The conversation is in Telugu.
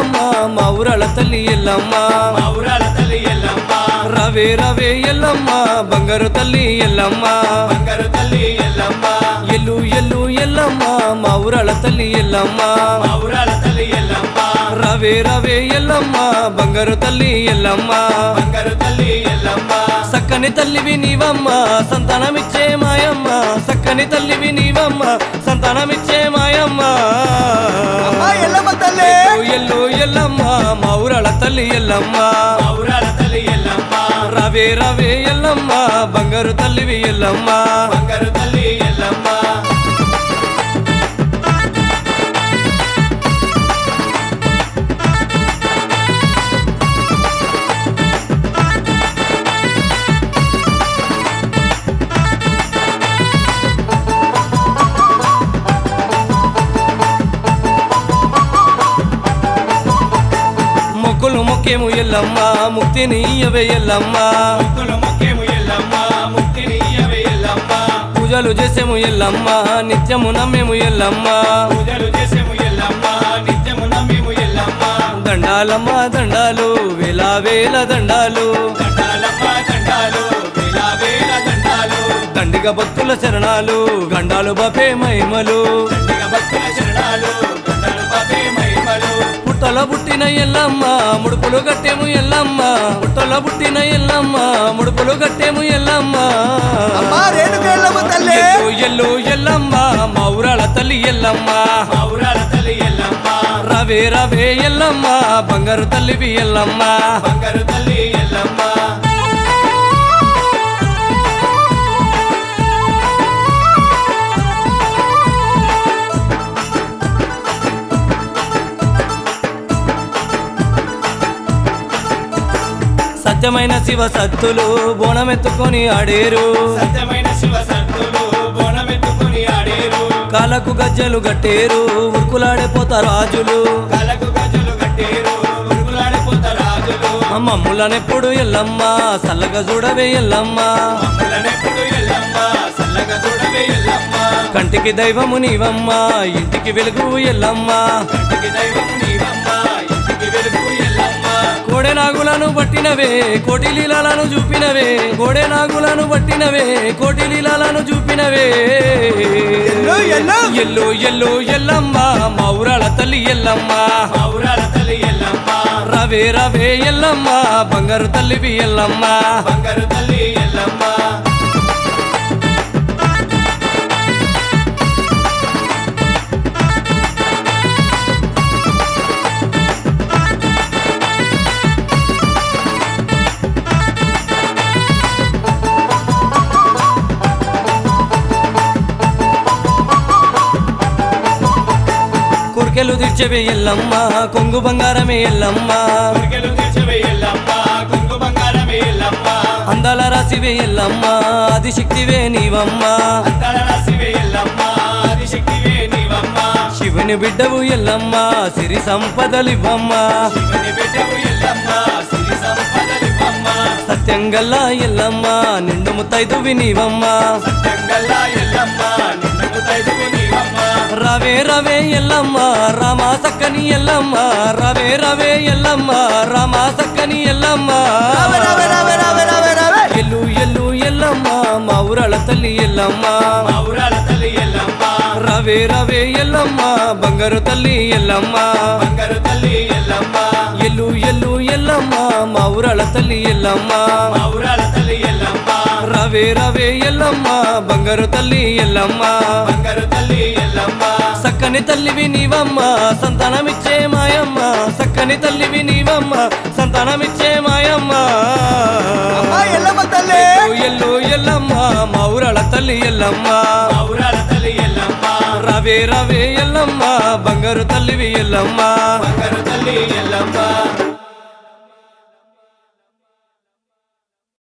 ఎల్లమ్మ మా ఊరాల తల్లి ఎల్లమ్మ మా ఊరాల తల్లి ఎల్లమ్మ రవే రవే ఎల్లమ్మ బంగారు తల్లి ఎల్లమ్మ బంగారు తల్లి ఎల్లమ్మ ఎల్లు ఎల్లు ఎల్లమ్మ మా ఊరాల తల్లి ఎల్లమ్మ మా ఊరాల తల్లి ఎల్లమ్మ రవే రవే ఎల్లమ్మ బంగారు తల్లి ఎల్లమ్మ బంగారు తల్లి ఎల్లమ్మ సక్కని తల్లివి నీవమ్మ సంతానమిచ్చే మాయమ్మ సక్కని తల్లివి నీవమ్మ సంతానమిచ్చే మాయమ్మ అమ్మా ఎల్లమ్మ తల్లి ఎల్లు ఎల్లమ్మ మా ఊరాల తల్లి ఎల్లమ్మ మా ఊరాల తల్లి ఎల్లమ్మ రవే రవే ఎల్లమ్మ బంగారు తల్లివి ఎల్లమ్మ బంగారు తల్లి ఎల్లమ్మ మొక్కులు మొక్కేము ఎల్లమ్మ ముక్తిని ఇయ్యవే ఎల్లమ్మ ముక్కులు మొక్కేము ఎల్లమ్మ ముక్తిని ఇయ్యవే ఎల్లమ్మ పూజలు చేసేము ఎల్లమ్మ నిత్యము నమ్మేము ఎల్లమ్మ పూజలు చేసేము ఎల్లమ్మ నిత్యము నమ్మేము ఎల్లమ్మ దండాలమ్మ దండాలు వేల వేల దండాలు దండాలమ్మ దండాలు వేల వేల దండాలు దండిగ భక్తుల శరణాలు గండాలు బపే మహిమలు దండిగ భక్తుల శరణాలు దండాలు బాబే మహిమలు పుట్టల పుట్టిన ఎల్లమ్మ ముడుపులు కట్టేము ఎల్లమ్మ పుట్టల పుట్టిన ఎల్లమ్మ ముడుపులు కట్టేము ఎల్లమ్మ అమ్మా రేణుక ఎల్లమ్మ తల్లి ఎల్లు ఎల్లు ఎల్లమ్మ మా ఊరాల తల్లి ఎల్లమ్మ మా ఊరాల తల్లి ఎల్లమ్మ రవే రవే ఎల్లమ్మ బంగారు తల్లివి ఎల్లమ్మ బంగారు తల్లి ఎల్లమ్మ సత్యమైన శివ సత్తులు బోనమెత్తుకొని ఆడేరు సత్యమైన శివ సత్తులు బోనమెత్తుకుని ఆడేరు కాలకు గజ్జలు గట్టేరు ఉరుకులాడే పోత రాజులు కలకు గజలు కట్టేరు ఉరుగులాడిపోత రాజులు మమ్ములనెప్పుడు ఎల్లమ్మ సల్లగా చూడవే ఎల్లమ్మ మమ్మలనెప్పుడు ఎల్లమ్మ సల్లగా చూడవే ఎల్లమ్మ కంటికి దైవము నీవమ్మ ఇంటికి వెలుగు ఎల్లమ్మ కంటికి దైవం నీవమ్మ ఇంటికి వెలుగు ఎల్లమ్మ కోడె నాగులను పట్టినవే కోటి లీలాలను చూపినవే కోడె నాగులను పట్టినవే కోటి లీలాలను చూపినవే ఎల్లు ఎల్లు ఎల్లు ఎల్లు ఎల్లమ్మ మా ఊరాల తల్లి ఎల్లమ్మ మా ఊరాల తల్లి ఎల్లమ్మ రవే రవే ఎల్లమ్మ బంగారు తల్లివి ఎల్లమ్మ బంగారు తల్లి ఎల్లమ్మ కుర్కెలు తీర్చవే ఎల్లమ్మ కొంగు బంగారమే ఎల్లమ్మ కోరికలు తీర్చవే ఎల్లమ్మ కుంగు బంగారమే ఎల్లమ్మ అందాల రాసివే ఎల్లమ్మ ఆది శక్తివే నీవమ్మ అందాల రాశివే ఎల్లమ్మ ఆదిశక్తివే నీవమ్మ శివుని బిడ్డవు ఎల్లమ్మ సిరి సంపదలివ్వమ్మ శివుని బిడ్డవు ఎల్లమ్మ సిరి సంపదలివమ్మ సత్యంగల్లా ఎల్లమ్మ నిండు ముత్తైదువి నీవమ్మ సత్యంగల్లా ఎల్లమ్మ నిన్ను ముత్తైదువు నీవమ్మ రవే రవే ఎల్లమ్మ రామా సక్కని ఎల్లమ్మ రవే రవే ఎల్లమ్మ రామా సక్కని ఎల్లమ్మ రావే రావే రావే రావే రావే రావే ఎల్లు ఎల్లు ఎల్లమ్మ మా ఊరాల తల్లి ఎల్లమ్మ మా ఊరాల తల్లి ఎల్లమ్మ రవే రవే ఎల్లమ్మ బంగారు తల్లి ఎల్లమ్మ బంగారు తల్లి ఎల్లమ్మ ఎల్లు ఎల్లు ఎల్లమ్మ మా ఊరాల తల్లి ఎల్లమ్మ మా ఊరాల తల్లి ఎల్లమ్మ రవే రవే ఎల్లమ్మ బంగారు తల్లి ఎల్లమ్మ బంగారు తల్లి ఎల్లమ్మ సక్కని తల్లివి నీవమ్మ సంతానమిచ్చే మాయమ్మ సక్కని తల్లివి నీవమ్మ సంతానమిచ్చే మాయమ్మ అమ్మా ఎల్లమ్మ తల్లి ఎల్లు ఎల్లమ్మ మా ఊరాల తల్లి ఎల్లమ్మ మా ఊరాల తల్లి ఎల్లమ్మ రవే రవే ఎల్లమ్మ బంగారు తల్లివి ఎల్లమ్మ బంగారు తల్లి ఎల్లమ్మ